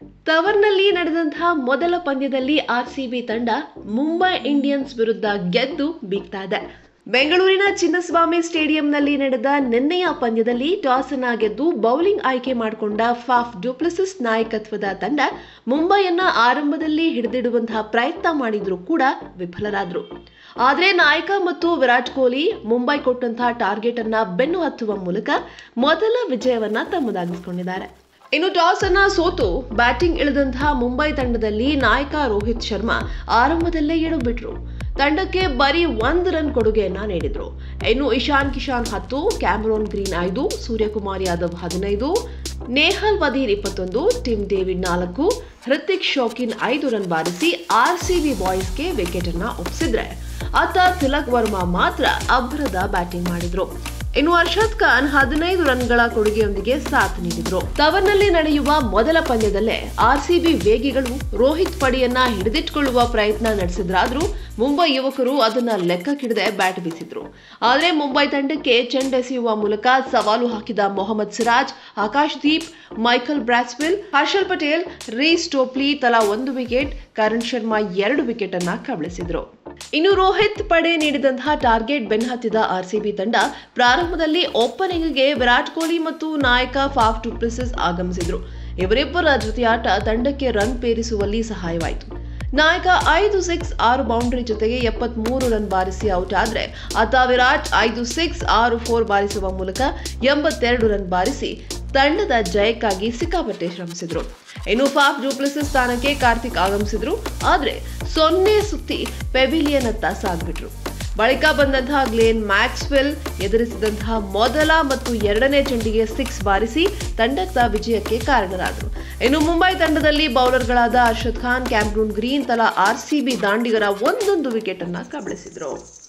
ತವರ್ನಲ್ಲಿ ನಡೆದಂತಹ ಮೊದಲ ಪಂದ್ಯದಲ್ಲಿ ಆರ್ಸಿಬಿ ತಂಡ ಮುಂಬೈ ಇಂಡಿಯನ್ಸ್ ವಿರುದ್ಧ ಗೆದ್ದು ಬೀಗ್ತಾ ಇದೆ ಬೆಂಗಳೂರಿನ ಚಿನ್ನಸ್ವಾಮಿ ಸ್ಟೇಡಿಯಂನಲ್ಲಿ ನಡೆದ ನಿನ್ನೆಯ ಪಂದ್ಯದಲ್ಲಿ ಟಾಸ್ ಅನ್ನ ಗೆದ್ದು ಬೌಲಿಂಗ್ ಆಯ್ಕೆ ಮಾಡಿಕೊಂಡ ಫಾಫ್ ಡ್ಯೂಪ್ಲಿಸಿಸ್ ನಾಯಕತ್ವದ ತಂಡ ಮುಂಬೈಯನ್ನ ಆರಂಭದಲ್ಲಿ ಹಿಡಿದಿಡುವಂತಹ ಪ್ರಯತ್ನ ಮಾಡಿದ್ರು ಕೂಡ ವಿಫಲರಾದ್ರು ಆದರೆ ನಾಯಕ ಮತ್ತು ವಿರಾಟ್ ಕೊಹ್ಲಿ ಮುಂಬೈ ಕೊಟ್ಟಂತಹ ಟಾರ್ಗೆಟ್ ಅನ್ನ ಬೆನ್ನು ಹತ್ತುವ ಮೂಲಕ ಮೊದಲ ವಿಜಯವನ್ನ ತಮ್ಮದಾಗಿಸಿಕೊಂಡಿದ್ದಾರೆ ಇನ್ನು ಟಾಸ್ ಅನ್ನ ಸೋತು ಬ್ಯಾಟಿಂಗ್ ಇಳಿದಂತಹ ಮುಂಬೈ ತಂಡದಲ್ಲಿ ನಾಯಕ ರೋಹಿತ್ ಶರ್ಮಾ ಆರಂಭದಲ್ಲೇ ಎಡಬಿಟ್ರು ತಂಡಕ್ಕೆ ಬರೀ ಒಂದು ರನ್ ಕೊಡುಗೆಯನ್ನ ನೀಡಿದ್ರು ಇನ್ನು ಇಶಾನ್ ಕಿಶಾನ್ ಹತ್ತು ಕ್ಯಾಮರೋನ್ ಗ್ರೀನ್ ಐದು ಸೂರ್ಯಕುಮಾರ್ ಯಾದವ್ ಹದಿನೈದು ನೇಹಲ್ ವದೀರ್ ಇಪ್ಪತ್ತೊಂದು ಟಿಮ್ ಡೇವಿಡ್ ನಾಲ್ಕು ಹೃತಿಕ್ ಶೋಕಿನ್ ಐದು ರನ್ ಬಾರಿಸಿ ಆರ್ಸಿಬಿ ಬಾಯ್ಸ್ಗೆ ವಿಕೆಟ್ ಅನ್ನ ಒಪ್ಪಿಸಿದ್ರೆ ಆತ ತಿಲಕ್ ವರ್ಮಾ ಮಾತ್ರ ಅಬ್ಬರದ ಬ್ಯಾಟಿಂಗ್ ಮಾಡಿದ್ರು ಇನ್ನು ಅರ್ಷದ್ ಖಾನ್ ಹದಿನೈದು ರನ್ಗಳ ಕೊಡುಗೆಯೊಂದಿಗೆ ಸಾಥ್ ನೀಡಿದ್ರು ತವರ್ನಲ್ಲಿ ನಡೆಯುವ ಮೊದಲ ಪಂದ್ಯದಲ್ಲೇ ಆರ್ಸಿಬಿ ವೇಗಿಗಳು ರೋಹಿತ್ ಪಡಿಯನ್ನ ಹಿಡಿದಿಟ್ಕೊಳ್ಳುವ ಪ್ರಯತ್ನ ನಡೆಸಿದ್ರಾದ್ರೂ ಮುಂಬೈ ಯುವಕರು ಅದನ್ನ ಲೆಕ್ಕಕ್ಕಿಡದೆ ಬ್ಯಾಟ್ ಬೀಸಿದ್ರು ಆದರೆ ಮುಂಬೈ ತಂಡಕ್ಕೆ ಚೆಂಡೆಸೆಯುವ ಮೂಲಕ ಸವಾಲು ಹಾಕಿದ Mohammed Siraj Akash Deep Michael Bracewell Harshal Patel Reece Topley ತಲಾ ಒಂದು ವಿಕೆಟ್ ಕರಣ್ ಶರ್ಮಾ ಎರಡು ವಿಕೆಟ್ ಅನ್ನ ಕಬಳಿಸಿದ್ರು ಇನ್ನು ರೋಹಿತ್ ಪಡೆ ನೀಡಿದಂತಹ ಟಾರ್ಗೆಟ್ ಬೆನ್ನಹತ್ತಿದ ಆರ್ಸಿಬಿ ತಂಡ ಪ್ರಾರಂಭದಲ್ಲಿ ಓಪನಿಂಗ್ಗೆ ವಿರಾಟ್ ಕೊಹ್ಲಿ ಮತ್ತು ನಾಯಕ ಫಾಫ್ ಟುಪ್ಲಿಸಿಸ್ ಆಗಮಿಸಿದ್ರು ಇವರಿಬ್ಬರ ಜೊತೆಯಾಟ ತಂಡಕ್ಕೆ ರನ್ ಪೇರಿಸುವಲ್ಲಿ ಸಹಾಯವಾಯಿತು ನಾಯಕ ಐದು ಸಿಕ್ಸ್ ಆರು ಬೌಂಡರಿ ಜೊತೆಗೆ ಎಪ್ಪತ್ಮೂರು ರನ್ ಬಾರಿಸಿ ಔಟ್ ಆದ್ರೆ ಆತ ವಿರಾಟ್ ಐದು ಸಿಕ್ಸ್ ಆರು ಫೋರ್ ಬಾರಿಸುವ ಮೂಲಕ ಎಂಬತ್ತೆರಡು ರನ್ ಬಾರಿಸಿ ತಂಡದ ಜಯಕ್ಕಾಗಿ ಸಿಕ್ಕಾಪಟ್ಟೆ ಶ್ರಮಿಸಿದ್ರು ಇನ್ನು ಫಾಫ್ ಡೂಪ್ಲಿಸಿಸ್ ಸ್ಥಾನಕ್ಕೆ ಕಾರ್ತಿಕ್ ಆಗಮಿಸಿದ್ರು ಆದ್ರೆ ಸೊನ್ನೆ ಸುತ್ತಿ ಪೆವಿಲಿಯನ್ ಅತ್ತ ಸಾಗ್ಬಿಟ್ರು ಬಳಿಕ ಬಂದಂತಹ ಗ್ಲೇನ್ ಮ್ಯಾಕ್ಸ್ವೆಲ್ ಎದುರಿಸಿದಂತಹ ಮೊದಲ ಮತ್ತು ಎರಡನೇ ಚೆಂಡಿಗೆ ಸಿಕ್ಸ್ ಬಾರಿಸಿ ತಂಡದ ವಿಜಯಕ್ಕೆ ಕಾರಣರಾದರು ಇನ್ನು ಮುಂಬೈ ತಂಡದಲ್ಲಿ ಬೌಲರ್ಗಳಾದ ಅರ್ಷದ್ ಖಾನ್ ಕ್ಯಾಮ್ರೂನ್ ಗ್ರೀನ್ ತಲಾ ಆರ್ಸಿಬಿ ದಾಂಡಿಗರ ಒಂದೊಂದು ವಿಕೆಟ್ ಅನ್ನ ಕಬಳಿಸಿದ್ರು